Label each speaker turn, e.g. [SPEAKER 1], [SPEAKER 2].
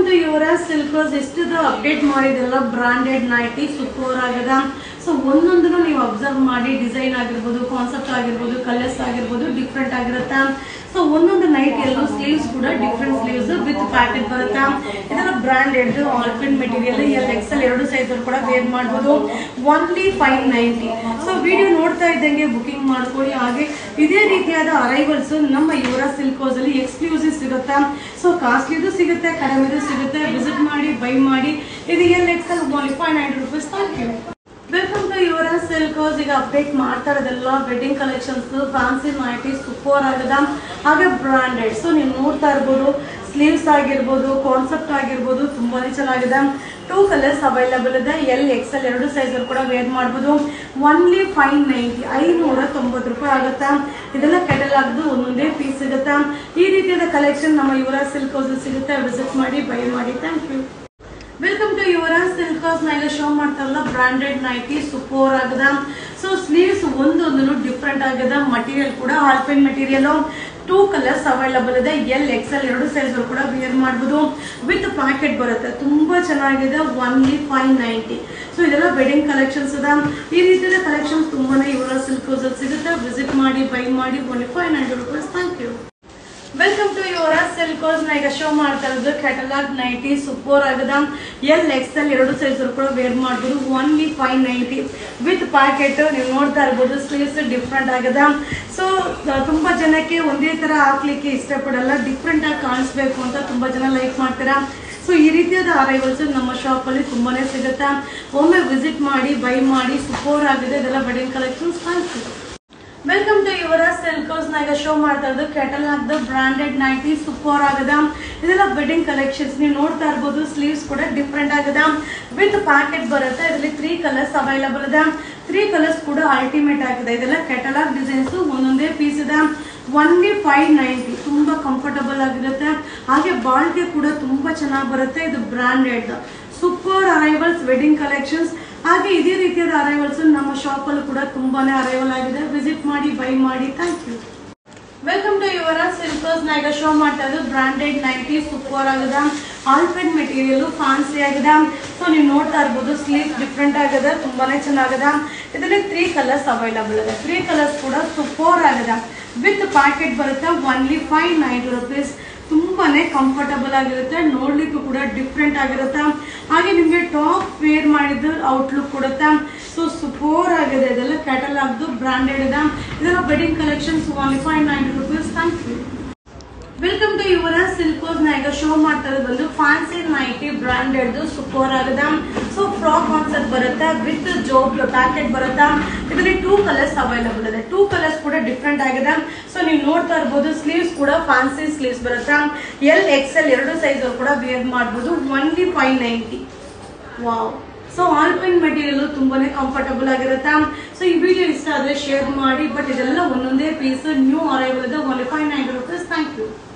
[SPEAKER 1] to Yuvaraj silks ಎಷ್ಟಿದು update ಮಾಡಿದ್ರಲ್ಲ branded nighty super ಆಗದ ಸೊ ಒಂದೊಂದನ್ನು ನೀವು ಅಬ್ಸರ್ವ್ ಮಾಡಿ ಡಿಸೈನ್ ಆಗಿರ್ಬೋದು ಕಾನ್ಸೆಪ್ಟ್ ಆಗಿರ್ಬೋದು ಕಲರ್ಸ್ ಆಗಿರ್ಬೋದು ಡಿಫ್ರೆಂಟ್ ಆಗಿರುತ್ತೆ ಸೊ ಒಂದೊಂದು ನೈಟಿಯಲ್ಲೂ ಸ್ಲೀವ್ಸ್ ಕೂಡ ಡಿಫ್ರೆಂಟ್ ಸ್ಲೀವ್ಸ್ ವಿತ್ ಪ್ಯಾಕೆಟ್ ಬರುತ್ತೆ ಇದೆಲ್ಲ branded alpine material L XL ಎರಡು ಸೈಜ್ ಕೂಡ ವೇರ್ ಮಾಡ್ಬೋದು only five ninety so video ನೋಡ್ತಾ ಇದ್ದಂಗೆ ಬುಕಿಂಗ್ ಮಾಡ್ಕೊಳ್ಳಿ ಹಾಗೆ ಇದೇ ರೀತಿಯಾದ ಅರೈವಲ್ಸ್ ನಮ್ಮ ಯುವರ ಸಿಲ್ಕೋಸ್ ಅಲ್ಲಿ ಎಕ್ಸ್ಕ್ಲೂಸಿವ್ ಸಿಗುತ್ತೆ ಸೊ ಕಾಸ್ಟ್ಲಿದು ಸಿಗುತ್ತೆ ಕಡಿಮೆದು ಸಿಗುತ್ತೆ ವಿಸಿಟ್ ಮಾಡಿ ಬೈ ಮಾಡಿ ಇದು L XL only five ninety rupees thank you welcome to Yuvaraj silks ಈಗ ಅಪ್ಡೇಟ್ ಮಾಡ್ತಾ ಇರೋದೆಲ್ಲ wedding collections fancy nighty super ಆಗದ ಹಾಗೆ ಬ್ರಾಂಡೆಡ್ ಸೊ ನೀವು ನೋಡ್ತಾ ಇರ್ಬೋದು ಸ್ಲೀವ್ಸ್ ಆಗಿರ್ಬೋದು ಕಾನ್ಸೆಪ್ಟ್ ಆಗಿರ್ಬೋದು ತುಂಬಾನೇ ಚೆನ್ನಾಗಿದೆ ಟೂ ಕಲರ್ಸ್ ಅವೈಲಬಲ್ ಇದೆ ಎಲ್ ಎಕ್ಸೆಲ್ ಎರಡು ಸೈಜ್ ಕೂಡ ವೇರ್ ಮಾಡ್ಬೋದು ಒನ್ಲಿ ಫೈವ್ ನೈಂಟಿ ಐನೂರ ತೊಂಬತ್ತು ರೂಪಾಯಿ ಆಗುತ್ತೆ ಇದೆಲ್ಲ ಕೆಟಲಾಗ್ದು ಒಂದೊಂದೇ ಪೀಸ್ ಸಿಗುತ್ತೆ ಈ ರೀತಿಯಾದ ಕಲೆಕ್ಷನ್ ನಮ್ಮ ಯುವರ ಸಿಲ್ಕೋಸ್ ಸಿಗುತ್ತೆ ವಿಸಿಟ್ ಮಾಡಿ ಬೈ ಮಾಡಿ thank you welcome to Yuvaraj silks ನಾ ಈಗ ಶೋ ಮಾಡ್ತಾರಲ್ಲ ಬ್ರಾಂಡೆಡ್ ನೈಟಿ ಸೂಪರ್ ಆಗದ ಸೊ ಸ್ಲೀವ್ಸ್ ಒಂದೊಂದು ಡಿಫ್ರೆಂಟ್ ಆಗದ ಮಟೀರಿಯಲ್ ಕೂಡ alpine material two colours available ಇದೆ ಎಲ್ ಎಕ್ಸೆಲ್ ಎರಡು ಸೈಜ್ ಕೂಡ ವೇರ್ ಮಾಡ್ಬೋದು ವಿತ್ ಪ್ಯಾಕೆಟ್ ಬರುತ್ತೆ ತುಂಬಾ ಚೆನ್ನಾಗಿದೆ ಒನ್ಲಿ ಫೈವ್ ನೈಂಟಿ ಸೊ ಇದೆಲ್ಲ ವೆಡ್ಡಿಂಗ್ ಕಲೆಕ್ಷನ್ಸ್ ಇದೆ ಈ ರೀತಿಯ ಕಲೆಕ್ಷನ್ಸ್ ತುಂಬಾನೇ ಯುವರಾಜ್ ಸಿಲ್ಕೋಸ್ ಸಿಗುತ್ತೆ ವಿಸಿಟ್ ಮಾಡಿ ಬೈ ಮಾಡಿ only five ninety rupees thank you welcome to Yuvaraj silks ನ ಈಗ ಶೋ ಮಾಡ್ತಾ ಇರೋದು ಕ್ಯಾಟಲಾಗ್ ನೈಟಿ ಸೂಪರ್ ಆಗದ ಎಲ್ ಎಕ್ಸೆಲ್ ಎರಡು ಸೈಜ್ ಕೂಡ ವೇರ್ ಮಾಡ್ಬೋದು only five ninety with packet ನೀವು ನೋಡ್ತಾ ಇರ್ಬೋದು ಸ್ಲೀವ್ಸ್ ಡಿಫ್ರೆಂಟ್ ಆಗದ ಸೊ ತುಂಬಾ ಜನಕ್ಕೆ ಒಂದೇ ತರ ಹಾಕ್ಲಿಕ್ಕೆ ಇಷ್ಟಪಡಲ್ಲ ಡಿಫ್ರೆಂಟ್ ಆಗಿ ಕಾಣಿಸ್ಬೇಕು ಅಂತ ತುಂಬಾ ಜನ ಲೈಕ್ ಮಾಡ್ತೀರಾ ಸೊ ಈ ರೀತಿಯಾದ ಅರೈವಲ್ಸ್ ನಮ್ಮ ಶಾಪ್ ಅಲ್ಲಿ ತುಂಬಾನೇ ಸಿಗುತ್ತೆ ಒಮ್ಮೆ ವಿಸಿಟ್ ಮಾಡಿ ಬೈ ಮಾಡಿ ಸೂಪರ್ ಆಗಿದೆ ಇದೆಲ್ಲ wedding collections thank you welcome to Yuvaraj silks ನಾಗ ಶೋ ಮಾಡ್ತಾ ಇರೋದು catalogue the branded nighty super ಆಗದ ಇದೆಲ್ಲ ವೆಡ್ಡಿಂಗ್ ಕಲೆಕ್ಷನ್ಸ್ ನೀವು ನೋಡ್ತಾ ಇರ್ಬೋದು ಸ್ಲೀವ್ಸ್ ಕೂಡ ಡಿಫ್ರೆಂಟ್ ಆಗದ ವಿತ್ ಪ್ಯಾಕೆಟ್ ಬರುತ್ತೆ ಇದರಲ್ಲಿ ತ್ರೀ ಕಲರ್ಸ್ ಅವೈಲಬಲ್ ಇದೆ ತ್ರೀ ಕಲರ್ಸ್ ಕೂಡ ಅಲ್ಟಿಮೇಟ್ ಆಗಿದೆ ಇದೆಲ್ಲ ಕೆಟಲಾಗ್ ಡಿಸೈನ್ಸ್ ಒಂದೊಂದೇ ಪೀಸ್ ಇದೆ ಒನ್ಲಿ ಫೈವ್ ನೈಂಟಿ ತುಂಬಾ ಕಂಫರ್ಟಬಲ್ ಆಗಿರುತ್ತೆ ಹಾಗೆ ಬಾಳ್ಗೆ ಕೂಡ ತುಂಬಾ ಚೆನ್ನಾಗಿ ಬರುತ್ತೆ ಇದು branded super arrivals wedding collections ಹಾಗೆ ಇದೇ ರೀತಿಯಾದ ಅರೈವಲ್ಸ್ ನಮ್ಮ ಶಾಪ್ ಅಲ್ಲೂ ಕೂಡ ತುಂಬಾನೇ ಅರೈವಲ್ ಆಗಿದೆ ವಿಸಿಟ್ ಮಾಡಿ ಬೈ ಮಾಡಿ thank you welcome to Yuvaraj silks ನ ಈಗ ಶೋ ಮಾಡ್ತಾ ಇರೋದು ಬ್ರಾಂಡೆಡ್ ನೈಟಿ ಸೂಪರ್ ಆಗದ ಆಲ್ಪೆಡ್ ಮೆಟೀರಿಯಲ್ ಫ್ಯಾನ್ಸಿ ಆಗಿದೆ ಸೊ ನೀವು ನೋಡ್ತಾ ಇರ್ಬೋದು ಸ್ಲೀವ್ ಡಿಫ್ರೆಂಟ್ ಆಗದ ತುಂಬಾನೇ ಚೆನ್ನಾಗದ ಇದರಲ್ಲಿ ತ್ರೀ ಕಲರ್ಸ್ ಅವೈಲಬಲ್ ಇದೆ ತ್ರೀ ಕಲರ್ಸ್ ಕೂಡ ಸೂಪರ್ ಆಗದ ವಿತ್ ಪ್ಯಾಕೆಟ್ ಬರುತ್ತೆ ಒನ್ಲಿ ಫೈವ್ ನೈಂಟಿ ರುಪೀಸ್ ತುಂಬಾನೇ ಕಂಫರ್ಟಬಲ್ ಆಗಿರುತ್ತೆ ನೋಡ್ಲಿಕ್ಕೂ ಕೂಡ ಡಿಫ್ರೆಂಟ್ ಆಗಿರುತ್ತೆ ಹಾಗೆ ನಿಮಗೆ ಟಾಪ್ ವೇರ್ ಮಾಡಿದ್ದು ಔಟ್ಲುಕ್ ಕೊಡುತ್ತೆ ಸೊ ಸೂಪರ್ ಆಗಿದೆ ಇದೆಲ್ಲ ಕ್ಯಾಟಲಾಗ್ದು ಬ್ರಾಂಡೆಡ್ ಇದೆ ಇದೆಲ್ಲ wedding collections only five ninety rupees thank you welcome to Yuvaraj silks ನ ಈಗ ಶೋ ಮಾಡ್ತಾ ಇರೋದು ಬಂದು ಫ್ಯಾನ್ಸಿ ನೈಟಿ ಬ್ರಾಂಡೆಡ್ ಸೂಪರ್ ಆಗಿದೆ ಸೊ ಫ್ರಾಕ್ ಕಾನ್ಸೆಪ್ಟ್ ಬರುತ್ತೆ ವಿತ್ ಜೋಬ್ ಪ್ಯಾಕೆಟ್ ಬರುತ್ತೆ ಇದರಲ್ಲಿ ಟೂ ಕಲರ್ಸ್ ಅವೈಲಬಲ್ ಇದೆ ಟೂ ಕಲರ್ಸ್ ಕೂಡ ಡಿಫ್ರೆಂಟ್ ಆಗಿದೆ ಸೊ ನೀವು ನೋಡ್ತಾ ಇರ್ಬೋದು ಸ್ಲೀವ್ಸ್ ಕೂಡ ಫ್ಯಾನ್ಸಿ ಸ್ಲೀವ್ಸ್ ಬರುತ್ತೆ ಎಲ್ ಎಕ್ಸೆಲ್ ಎರಡು ಸೈಜ್ ಕೂಡ ವೇರ್ ಮಾಡ್ಬೋದು only five ninety wow so alpine material ತುಂಬಾನೇ ಕಂಫರ್ಟಬಲ್ ಆಗಿರುತ್ತೆ ಸೊ ಈ ವಿಡಿಯೋ ಇಷ್ಟ ಆದ್ರೆ ಶೇರ್ ಮಾಡಿ ಬಟ್ ಇದೆಲ್ಲ ಒಂದೊಂದೇ ಪೀಸ್ ನ್ಯೂ ಅರೈವಲ್ ಇದೆ only five ninety rupees thank you